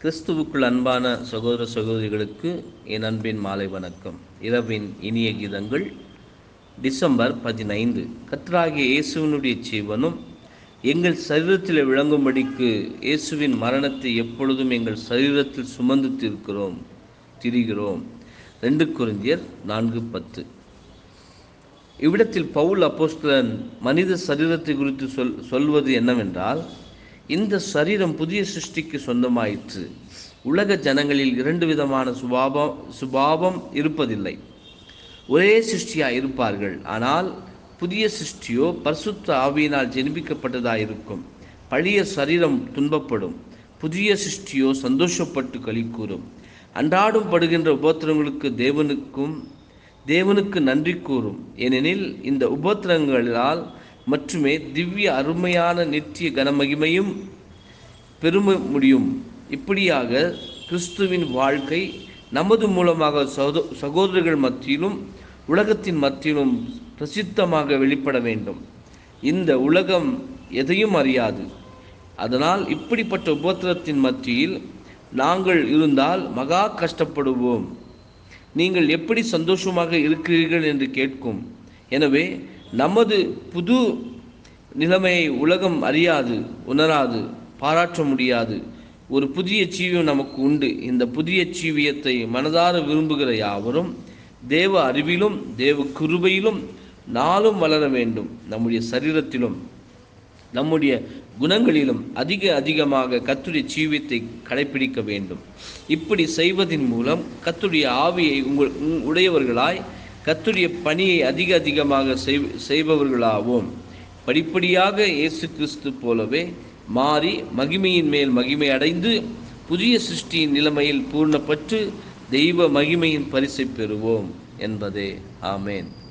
கிறிஸ்துவுக்குள் அன்பான சகோதர சகோதரிகளுக்கு என் அன்பின் மாலை வணக்கம் இரவின் இனிய கீதங்கள் டிசம்பர் பதினைந்து கர்த்தராகிய இயேசுவினுடைய ஜீவனும் எங்கள் சரீரத்தில் விளங்கும்படிக்கு இயேசுவின் மரணத்தை எப்பொழுதும் எங்கள் சரீரத்தில் சுமந்து தீர்க்கிறோம் திரிகிறோம் ரெண்டு குறிந்தியர் நான்கு பத்து இவ்விடத்தில் பவுல் அப்போஸ்தலன் மனித சரீரத்தை குறித்து சொல் சொல்வது என்னவென்றால் இந்த சரீரம் புதிய சிருஷ்டிக்கு சொந்தமாயிற்று உலக ஜனங்களில் இரண்டு விதமான சுபாவம் சுபாவம் இருப்பதில்லை ஒரே சிருஷ்டியாக இருப்பார்கள் ஆனால் புதிய சிருஷ்டியோ பரிசுத்த ஆவியினால் ஜெனிப்பிக்கப்பட்டதாக இருக்கும் பழைய சரீரம் துன்பப்படும் புதிய சிருஷ்டியோ சந்தோஷப்பட்டு களி கூறும் அன்றாடும் படுகின்ற உபத்திரங்களுக்கு தேவனுக்கும் தேவனுக்கு நன்றி கூறும் ஏனெனில் இந்த உபத்திரங்களால் மட்டுமே திவ்ய அருமையான நித்திய கனமகிமையும் பெரும முடியும் இப்படியாக கிறிஸ்துவின் வாழ்க்கை நமது மூலமாக சகோ சகோதரர்கள் மத்தியிலும் உலகத்தின் மத்தியிலும் பிரசித்தமாக வெளிப்பட வேண்டும் இந்த உலகம் எதையும் அறியாது அதனால் இப்படிப்பட்ட உபத்திரத்தின் மத்தியில் நாங்கள் இருந்தால் மகா கஷ்டப்படுவோம் நீங்கள் எப்படி சந்தோஷமாக இருக்கிறீர்கள் என்று கேட்கும் எனவே நமது புது நிலைமையை உலகம் அறியாது உணராது பாராட்ட முடியாது ஒரு புதிய ஜீவியம் நமக்கு உண்டு இந்த புதிய ஜீவியத்தை மனதார விரும்புகிற யாவரும் தேவ அறிவிலும் தேவ கிருபையிலும் நாளும் வளர வேண்டும் நம்முடைய சரீரத்திலும் நம்முடைய குணங்களிலும் அதிக அதிகமாக கத்துடைய ஜீவியத்தை கடைபிடிக்க வேண்டும் இப்படி செய்வதன் மூலம் கத்துடைய ஆவியை உங்கள் உடையவர்களாய் கத்துடைய பணியை அதிக அதிகமாக செய்பவர்களாவோம் படிப்படியாக இயேசு கிறிஸ்து போலவே மாறி மகிமையின் மேல் மகிமை அடைந்து புதிய சிருஷ்டியின் நிலைமையில் பூர்ணப்பட்டு தெய்வ மகிமையின் பரிசை பெறுவோம் என்பதே ஆமேன்